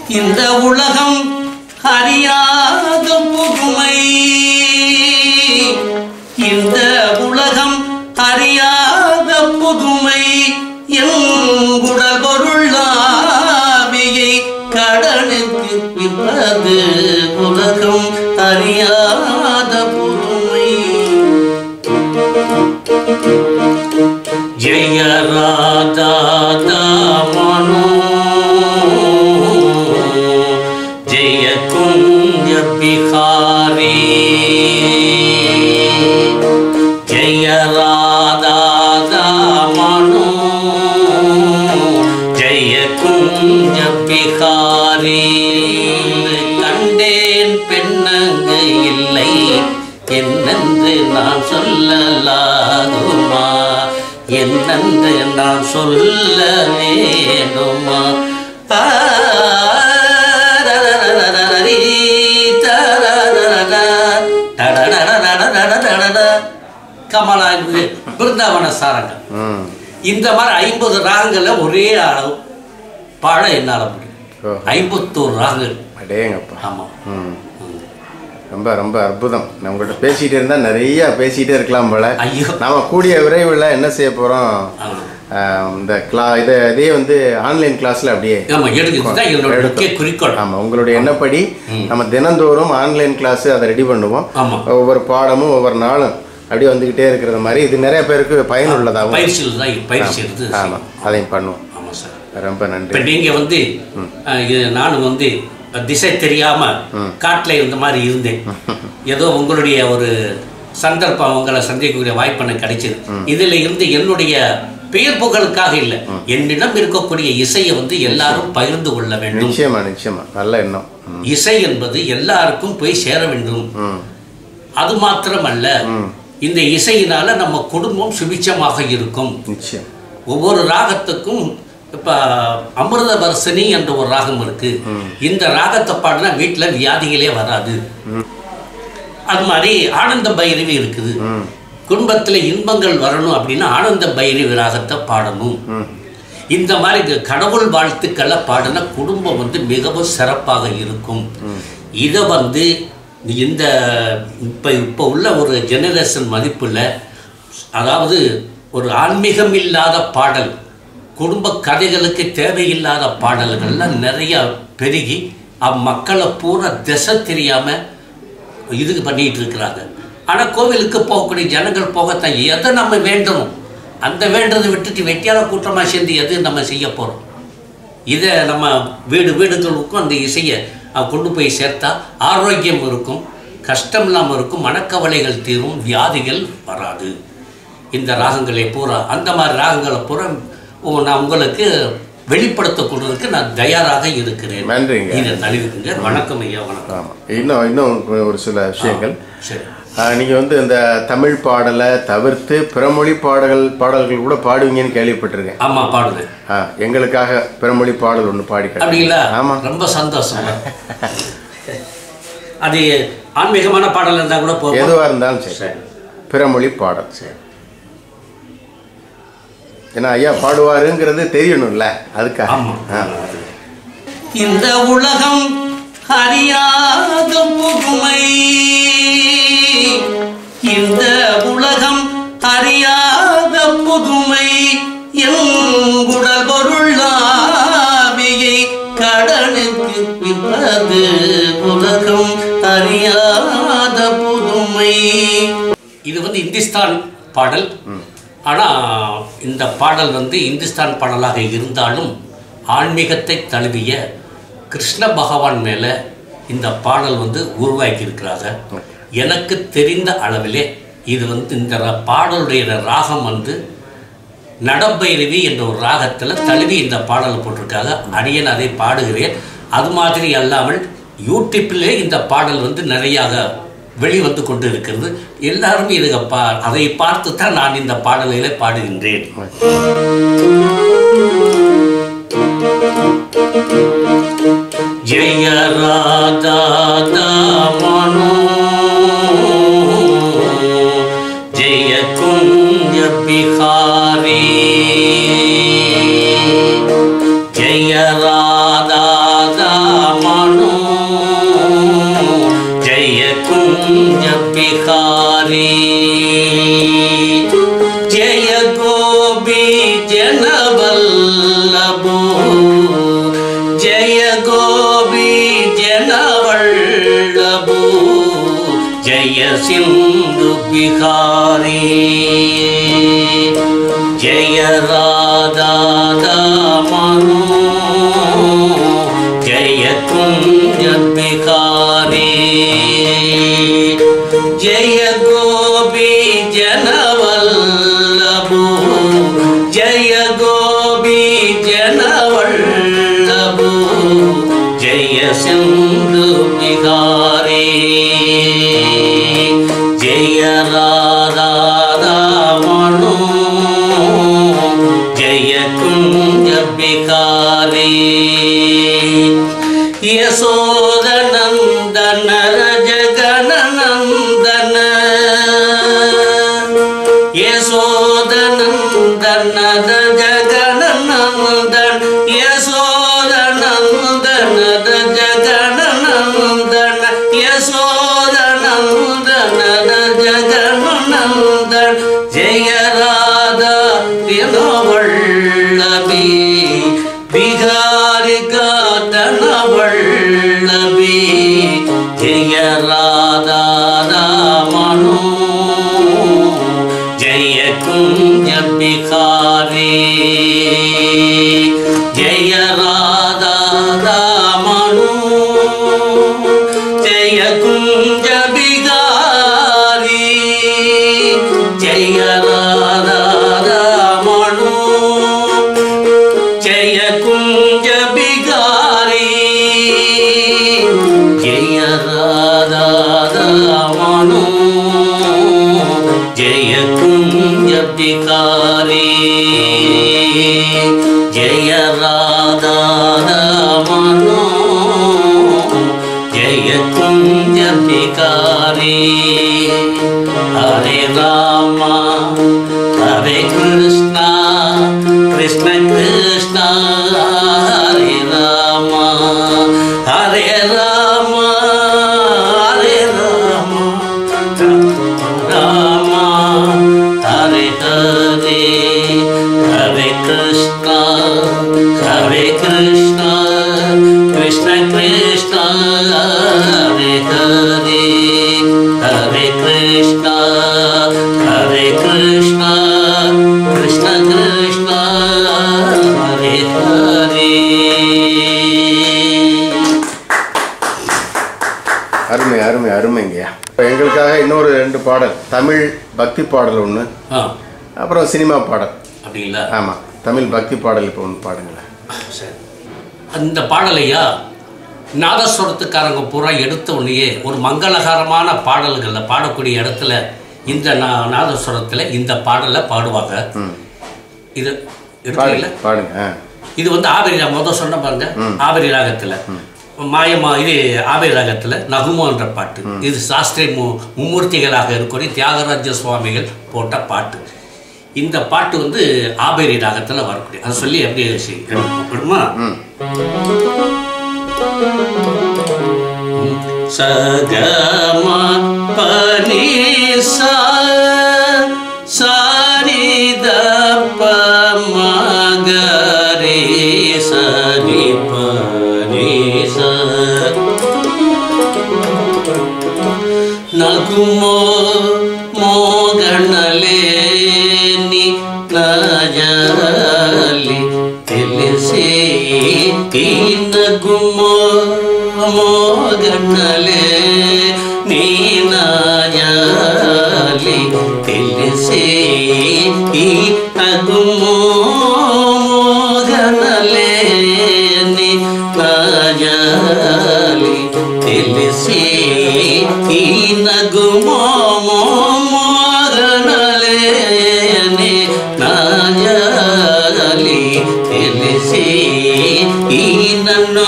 இந்த உலகம் அறியாத புதுமை இந்த உலகம் அறியாத புதுமை எங்குடல் பொருளாவியை கடனுக்கு விற்பது உலகம் அறியாத புதுமை ஜெய ராதா மனோ ஜெய குஞ்ச பிகாரி ஜெய ராதா மனோ ஜெய குஞ்ச பிகாரி கண்டேன் பெண்ணங்கு இல்லை என்னென்று நான் சொல்லலாகுமா என்னென்று நான் சொல்ல வேணுமா ஆரரரரரரரி, தரரரரர, டடடடடடடடடட. கமலா இது பிருந்தாவன சாரங்கள் ம் இந்த மாதிரி ஐம்பது ராகங்களை ஒரே அளவு பாட என்னால் முடியும் ஓ ஐம்பத்தோரு ராகங்கள் அடேங்கப்பா ஆமாம் ம் ரொம்ப ரொம்ப அற்புதம் நான் உங்கள்கிட்ட பேசிகிட்டே இருந்தால் நிறைய பேசிகிட்டே இருக்கலாம் போல ஐயோ நாம கூடிய விரைவில் என்ன செய்ய போகிறோம் இந்த கிளா இதை இதே வந்து ஆன்லைன் கிளாஸில் அப்படியே ஆமாம் எடுக்கிறது தான் என்னோட முக்கிய குறிக்கோள் ஆமாம் உங்களுடைய எண்ணப்படி நம்ம தினந்தோறும் ஆன்லைன் கிளாஸ் அதை ரெடி பண்ணுவோம் ஆமாம் ஒவ்வொரு பாடமும் ஒவ்வொரு நாளும் அப்படியே வந்துக்கிட்டே இருக்கிற மாதிரி இது நிறைய பேருக்கு பயனுள்ளதாகவும் பயிற்சியில் தான் பயிற்சி எடுத்து ஆமாம் அதையும் பண்ணுவோம் ஆமாம் சார் ரொம்ப இப்போ நன்றி நீங்கள் வந்து அஹ், இது நானும் வந்து திசை தெரியாம காட்டில் இந்த மாதிரி இருந்தேன் ஏதோ உங்களுடைய ஒரு சந்தர்ப்பம் உங்களை சந்திக்கக்கூடிய வாய்ப்பு எனக்கு கிடைச்சது இதுல இருந்து என்னுடைய பெயர் புகழுக்காக இல்லை என்னிடம் இருக்கக்கூடிய இசையை வந்து எல்லாரும் பகிர்ந்து கொள்ள வேண்டும் நிச்சயமா நிச்சயமா நல்ல எண்ணம் ம், இசை என்பது எல்லாருக்கும் போய் சேர வேண்டும் ம் அது மாத்திரமல்ல ம் இந்த இசையினால நம்ம குடும்பம் சுபிச்சமாக இருக்கும் நிச்சயம் ஒவ்வொரு ராகத்துக்கும் இப்ப அமிர்த வர்சனி என்ற ஒரு ராகம் இருக்கு இந்த ராகத்தை பாடினா வீட்டுல வியாதிகளே வராது அது மாதிரி ஆனந்த பைரவி இருக்குது ம் குடும்பத்துல இன்பங்கள் வரணும் அப்படின்னா ஆனந்த பைரவி ராகத்தை பாடணும் ம் இந்த மாதிரி இந்த கடவுள் வாழ்த்துக்களை பாடினா குடும்பம் வந்து மிகவும் சிறப்பாக இருக்கும் இதை வந்து இந்த இப்போ இப்போ உள்ள ஒரு ஜெனரேஷன் மதிப்பில் அதாவது ஒரு ஆன்மீகம் இல்லாத பாடல் குடும்ப கதைகளுக்கு தேவையில்லாத பாடல்கள்லாம் நிறைய பெருகி அம்மக்களை பூரா திசை தெரியாமல் இதுக்கு பண்ணிட்டு இருக்கிறாங்க ஆனால் கோவிலுக்கு போகக்கூடிய ஜனங்கள் போகத்தான் எதை நம்ம வேண்டணும் அந்த வேண்டதை விட்டுட்டு வெட்டியால கூட்டமாக சேர்ந்து எது நம்ம செய்ய போகிறோம் இதை நம்ம வீடு வீடுகளுக்கும் அந்த இசையை அஹ், கொண்டு போய் சேர்த்தா ஆரோக்கியம் இருக்கும் கஷ்டம் இல்லாமல் இருக்கும் மனக்கவலைகள் தீரும் வியாதிகள் வராது இந்த ராகங்களை பூரா அந்த மாதிரி ராகங்களை பூரா உ- நான் உங்களுக்கு வெளிப்படுத்தக்கூடதுக்கு நான் தயாராக இருக்கிறேன் நன்றிங்க. இதை தழுவிக்குங்க வணக்கம் ஐயா வணக்கம் ஆமாம் இன்னும் இன்னும் ஒரு சில விஷயங்கள் சரி நீங்கள் வந்து இந்த தமிழ் பாடலை தவிர்த்து பிறமொழி பாடல்கள் பாடல்கள் கூட பாடுவீங்கன்னு கேள்விப்பட்டிருக்கேன் ஆமா பாடுவேன் ஆ எங்களுக்காக பிறமொழி பாடல் ஒன்று பாடி காட்டுங்க. அப்படிங்களா ஆமாம் ரொம்ப சந்தோஷம் அது ஆன்மீகமான பாடல் இருந்தா கூட போதும் எதுவாக இருந்தாலும் சரி சரி பிறமொழி பாடல் சரி ஏன்னா ஐயா பாடுவாருங்கிறது தெரியணும்ல அதுக்காக ஆமா ஆ. இந்த உலகம் அறியாத புதுமை இந்த உலகம் அறியாத புதுமை எங்குடல் பொருளாவியை கடனுக்கு விற்பது உலகம் அறியாத புதுமை இது வந்து இந்துஸ்தான் பாடல் ஆனால் இந்த பாடல் வந்து இந்துஸ்தான் பாடலாக இருந்தாலும் ஆன்மீகத்தை தழுவிய கிருஷ்ண பகவான் மேலே இந்த பாடல் வந்து உருவாக்கி இருக்கிறாங்க எனக்கு தெரிந்த அளவிலே இது வந்து இந்த ர- பாடலுடைய ராகம் வந்து நடப்பைரவி என்ற ஒரு ராகத்தில் தழுவி இந்த பாடலை போட்டிருக்காங்க அடியன் அதை பாடுகிறேன் அது மாதிரி அல்லாமல் யூடியூப்பிலே இந்த பாடல் வந்து நிறையாக வெளிவந்து கொண்டு இருக்கிறது எல்லாரும் இதை பா அதை பார்த்து தான் நான் இந்த பாடல்களை பாடுகின்றேன் ஜெய ராதா மனோ ஜெய குஞ்ச பிகாரி ஜெய ராதா கோபி ஜனவல்லபு ஜய சிந்து பிகாரி ஜய ராதா மனு ஜய குஞ்ச பிகாரி ஜய கோபி ஜனவல்லபு ஜய கோபி ஜனவல்லபு ஜய சிந்து பிகாரி ஜய ராதா மனு ஜய குஞ்ச பிகாரி யசோதனந்தன ஜகனநந்தன யசோதனந்தன ஜகனநந்தன் யசோதனந்தன ஜகனநந்தன யசோதனந்தன ஜகனநந்தன் ஜெய ராதா தினவள்ளபி பிகாரி காத்தனவள்ளபி ஜெய ராதா மனு ஜெய குஞ்ச பிகாரி ஜெய ராதா மனு ஜெய குஞ்ச பிகாரி ஜெய ராதா மனு ஜெய குஞ்ச பிகாரி ஜெய ராதா மனு ஜெய குஞ்ச பிகாரி ஜெய ராதா மனு ஜெய குஞ்ச பிகாரி ஹரே ராமா ஹரே கிருஷ்ணா கிருஷ்ண கிருஷ்ண ஹரே ராமா ஹரே ராமா ஹரே ராமா ராமா ஹரே ஹரே ஹரே கிருஷ்ணா ஹரே கிருஷ்ணா கிருஷ்ண கிருஷ்ண ஹரே ஹரே ஹரே கிருஷ்ணா ஹரே கிருஷ்ணா கிருஷ்ண கிருஷ்ண ஹரே ஹரே அருமை அருமை அருமைங்கய்யா இப்போ எங்களுக்காக இன்னொரு ரெண்டு பாடல் தமிழ் பக்தி பாடல் ஒன்று ஆ அப்புறம் சினிமா பாடல் அப்படிங்களா ஆமாம் தமிழ் பக்தி பாடல் இப்போ ஒன்று பாடுங்களேன் சரி அந்த பாடலையா நாதஸ்வரத்துக்காரங்க பூரா எடுத்த உடனேயே ஒரு மங்களகரமான பாடல்களில் பாடக்கூடிய இடத்துல இந்த நா நாதஸ்வரத்தில் இந்த பாடலை பாடுவாங்க இது எடுக்கல பாடுங்க பாடுங்க ஆ இது வந்து ஆபரி ராகம் முதல் சொன்ன பாருங்க ஆபரி ராகத்தில் மாயமா இது ஆபரி ராகத்தில் நகுமோன்ற பாட்டு இது சாஸ்திரி மு மும்மூர்த்திகளாக இருக்கக்கூடிய தியாகராஜ சுவாமிகள் போட்ட பாட்டு இந்த பாட்டு வந்து ஆபேரி ராகத்தில் வரக்கூடிய அதை சொல்லி அப்படியே விடுமா சகம பனி சா சாரி தப்ப மகரே சரி பனி சா ನಗುಮೋ ಮೋಗಣಲೇನಿ ನಜಲಿ ತಿಳಿಸಿ ಈ ನಗುಮೋ ಮೋಗಣಲೆ ನೀನಾಜಲಿ ತಿಳಿಸಿ ಈ ನಗುಮೋ ಮೋಗಣಲೆ ನೀ ನಾಜಲಿ ತಿಳಿಸಿ ಈ ನಗುಮೋ ಮೋಗಣಲೆ ನೀ ನಾಜಲಿ ತಿಳಿಸಿ ಈ ನನ್ನ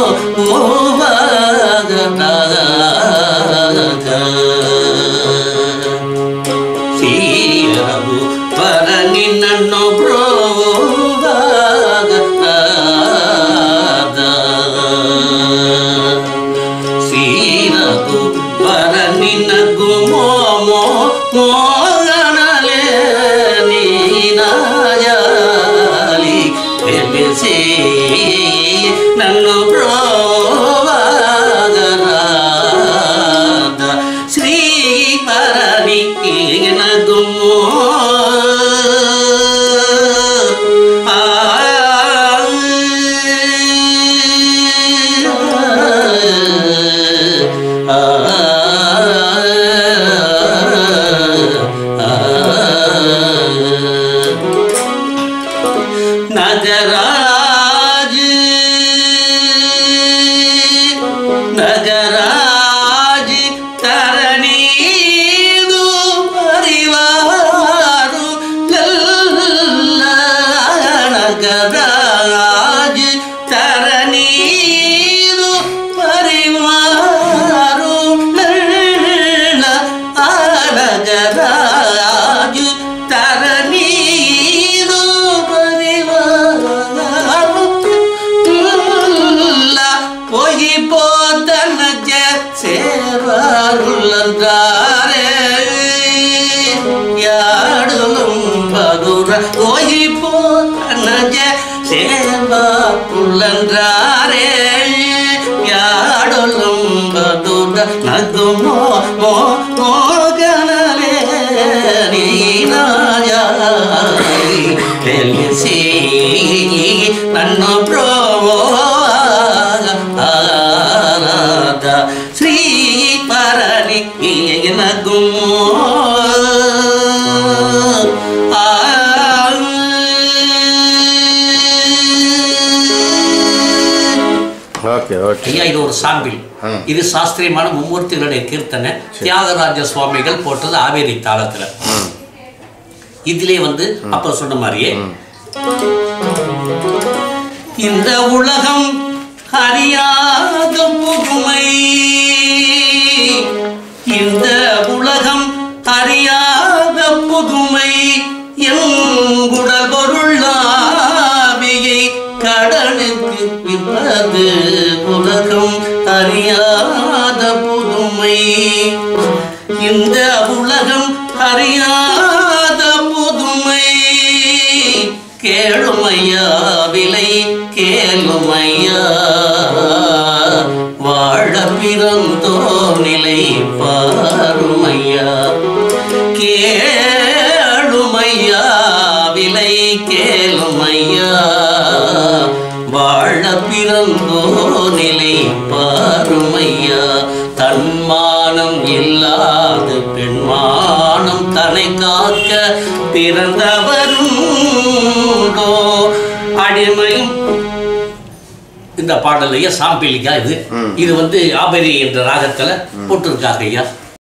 ಪ್ರೋವಾಗದಾಗ ಸೀರವು ಪರ ನಿನ್ನನ್ನು ಸೀರವು ಪರ ನಿನ್ನಗೂ ಮೋ ಮೋಗಣಲೆ ನೀನಾಯಲಿ ತಿಳಿಸಿ ನನ್ನ ಪ್ರೋ ஓகி போத்தனஜ சேவாருள்ளந்தாரே யாடும் பதுர ஓகி போத்தனஜ சேவாருள்ளந்தாரே யாடொல்லும் பதுர நகுமோ மோ மோகனலே நீனாயா తెలిసి నన్ను ప్రోద శ్రీ పరణి నగు ஓகே ஓகே ஐயா இது ஒரு சாம்பிள் ஆ. இது சாஸ்திரியமான மும்மூர்த்திகளுடைய கீர்த்தனை தியாகராஜ சுவாமிகள் போட்டது ஆவேரி தாளத்துல ம் இதிலே வந்து அப்ப சொன்ன மாதிரியே இந்த உலகம் அறியாத புதுமை இந்த உலகம் அறியாத புதுமை எங்குடல் பொருளாவியை கடனுக்கு விற்பது உலகம் அறியாத புதுமை இந்த உலகம் அறியாத புதுமை கேளுமையா விலை கேளுமையா வாழ பிறந்தோ நிலை பாருமையா கேளுமையா விலை கேளுமையா வாழ பிறந்தோ நிலை பாருமையா தன்மானம் இல்லாத பெண்மானம் தன்னை காக்க பிறந்தவருண்டோ அடிமை இந்த பாடல் ஐயா சாம்பிளிக்கா இது ம். இது வந்து ஆபரி என்ற ராகத்துல போட்டிருக்காங்க ஐயா